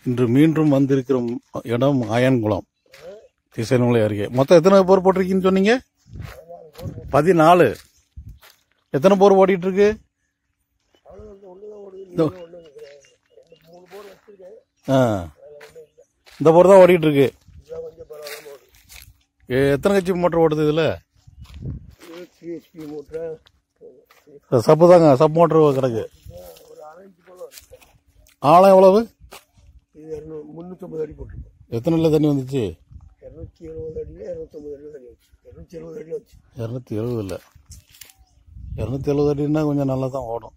இன்று மீண்டும் வந்திருக்கிற இடம் ஆயன்குளம் திசைநூலை அருகே மொத்தம் எத்தனை போர் போட்டிருக்கீங்கன்னு சொன்னீங்க பதினாலு எத்தனை போர் ஓடிட்டு இருக்கு இதோ. ஆ இந்த போர் தான் ஓடிட்டு இருக்கு எ- எத்தனை கட்சி மோட்டர் ஓடுது இதுல சிஎஸ்பி மூட்டை சப்பு தாங்க சப் மோட்டர் கிடக்கு ஆழம் எவ்வளவு இது இரநூறு முந்நூற்றம்பது அடி போட்டிருக்கோம் எத்தனை தண்ணி வந்துச்சு இரநூத்தி எழுபது அடியில் இரநூத்தம்பது அடி தண்ணி வச்சு இரநூத்தி எழுபது அடி வச்சு இரநூத்தி எழுபது இல்லை இரநூத்தி எழுபது அடின்னா கொஞ்சம் நல்லா தான் ஓடும்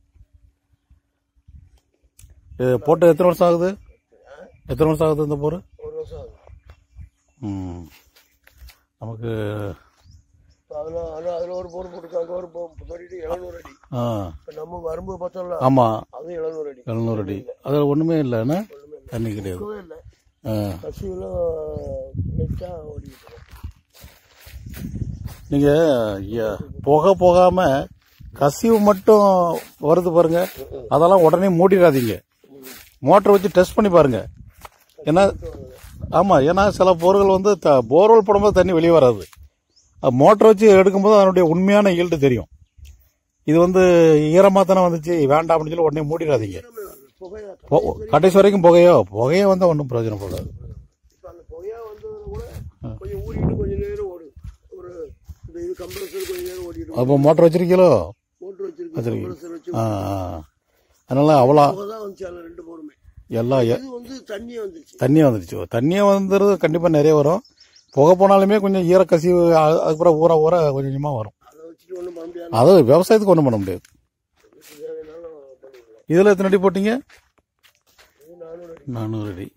இது போட்டு எத்தனை வருஷம் ஆகுது எத்தனை வருஷம் ஆகுது இந்த போர் ஒரு வருஷம் ஆகுது ம் நமக்கு இப்போ அதில் அதில் அதில் ஒரு போர் போட்டுருக்கோம் அங்கே ஒரு போட்டு எழுநூறு அடி ஆ இப்போ நம்ம வரும்பு பார்த்தோம்ல ஆமாம் அதுவும் எழுநூறு அடி எழுநூறு அடி அதில் ஒன்றுமே இல்லைன்னா தண்ணி கிடையாது இருக்கவே இல்லை ஆ கசிவுலாம் லைட்டாக ஓடிக்கிட்டு இருக்கோம். நீங்கள் புகை போகாமல் கசிவு மட்டும் வருது பாருங்க அதெல்லாம் உடனே மூடிடாதீங்க மோட்டர் வச்சு டெஸ்ட் பண்ணி பாருங்க ஏன்னா ஆமாம் ஏன்னா சில போர்கள் வந்து த போர்வெல் போடும்போது தண்ணி வெளியே வராது மோட்டர் வச்சு எடுக்கும்போது அதனுடைய உண்மையான ஈல்டு தெரியும் இது வந்து ஈரமாக தானே வந்துச்சு வேண்டாம் அப்படின்னு சொல்லி உடனே மூடிடாதீங்க புகையா பொ- கடைசி வரைக்கும் புகையோ புகையோ வந்தால் ஒன்றும் பிரயோஜனம் போடாது இப்போ அந்த புகையா வந்ததுல கூட கொஞ்சம் ஊறிட்டு கொஞ்சம் நேரம் ஓடும் ஒரு இந்த இது கம்ப்ரஸர் கொஞ்சம் நேரம் ஓடிட்டு அப்போ மோட்டர் வச்சிருக்கீங்களோ மோட்டர் வச்சிருக்கு கம்ப்ரஸர் வச்சு ஆ ஆ. அதனால அவ்வளோ புகை தான் வந்துச்சு அதில் ரெண்டு போருமே எல்லாம் எ- இது வந்து தண்ணியே வந்துருச்சு தண்ணியே வந்துடுச்சு தண்ணியே வந்துடுறது கண்டிப்பாக நிறைய வரும் புகை போனாலுமே கொஞ்சம் ஈரக்கசிவு அ- அதுக்கப்புறம் ஊற ஊற கொஞ்சம் கொஞ்சமாக வரும் அதை வச்சுட்டு ஒன்றும் பண்ண முடியாது அது விவசாயத்துக்கு ஒன்றும் பண்ண முடியாது தேவைனாலும் பண்ணிக்கலாம் இதில் எத்தனை அடி போட்டீங்க இது நானூறு அடி நானூறு அடி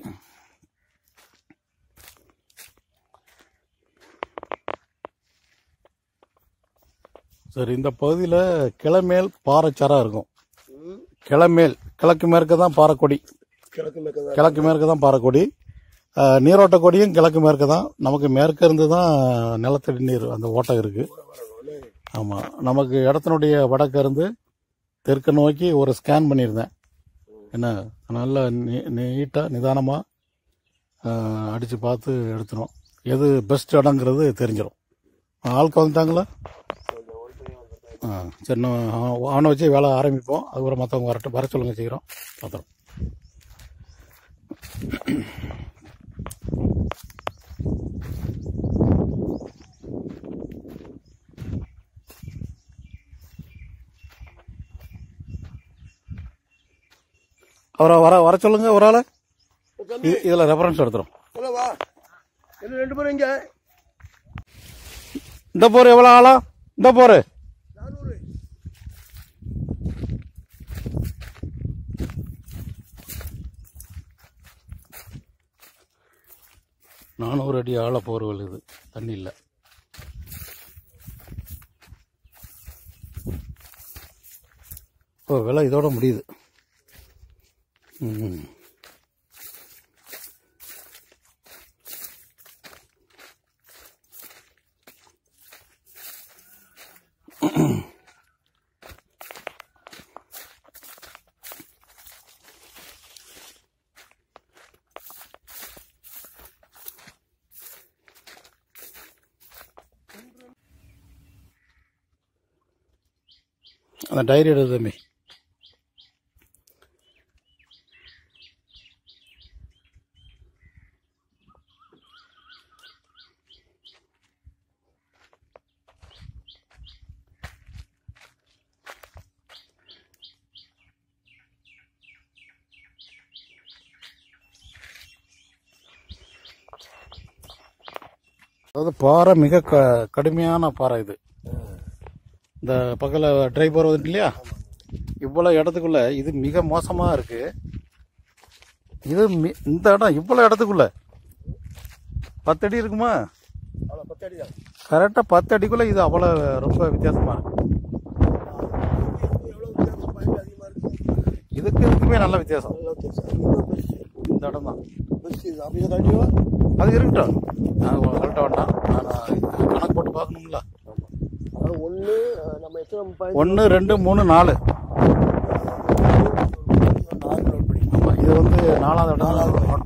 சரி இந்த பகுதியில் கிளமேல் பாறைச்சரா இருக்கும் ம். கிளமேல் கிழக்கு மேற்கு தான் பாறைக்கொடி கிழக்கு மேற்க தான் கிழக்கு மேற்கு தான் பாறைக்கொடி அஹ், நீரோட்ட கொடியும் கிழக்கு மேற்கு தான் நமக்கு மேற்கு இருந்து தான் நிலத்தடி நீர் அந்த ஓட்டம் இருக்கு வரணும் ஆமாம் நமக்கு இடத்தினுடைய வடக்கு இருந்து தெற்கு நோக்கி ஒரு ஸ்கேன் பண்ணியிருந்தேன் என்ன நல்ல நீட்டாக நிதானமாக அடித்து பார்த்து எடுத்துரும் எது பெஸ்ட் இடங்கிறது தெரிஞ்சிடும் ஆளுக்கு வந்துட்டாங்களா ஆ சரி நான் அவனை வச்சு வேலை ஆரம்பிப்போம் அதுக்கப்புறம் மற்றவங்க வரட்டும் வர சொல்லுங்க சீக்கிரம் பார்த்துறோம் அவரை வர வர சொல்லுங்க ஒரு ஆளை தம்பி இது இதில் ரெஃபரன்ஸ் எடுத்துரும் உள்ள வா என்ன ரெண்டு பேரும் இங்க இந்த போர் எவ்வளோ ஆளா இந்த போர் நானூறு நானூறு அடி ஆழ போர் விழுது தண்ணி இல்லை ஓ விலை இதோட முடியுது ம். அந்த டைரி எடுத்து தம்பி அதாவது பாறை மிக க கடுமையான பாறை இது இந்த பக்கத்தில் ட்ரை போர் வந்துட்டு இல்லையா இவ்வளோ இடத்துக்குள்ள இது மிக மோசமாக இருக்கு இது மி- இந்த இடம் இவ்வளோ இடத்துக்குள்ள பத்து அடி இருக்குமா அவ்வளோ பத்தடி தான் கரெக்டாக பத்து அடிக்குள்ள இது அவ்வளோ ரொம்ப வித்தியாசமா இருக்கு எவ்வளோ வித்தியாசம் பாயிண்ட் அதிகமாக இருக்கு இதுக்கு இதுக்குமே நல்ல வித்தியாசம் நல்லா வித்தியாசம் அதுதான் பெஸ்ட் இந்த இடம் தான் பெஸ்ட் இது அப்படியே கண்டிப்பா அது இருக்கட்டும் நான் கரெக்டாக வேண்டாம் நான் இது கணக்கு போட்டு பார்க்கணும்ல அது ஒன்று நம்ம எத்தனை பாயிண்ட் ஒன்று ரெண்டு மூணு நாலு நாலு நோட் பண்ணி ஆமாம் இது வந்து நாலாவது இடம்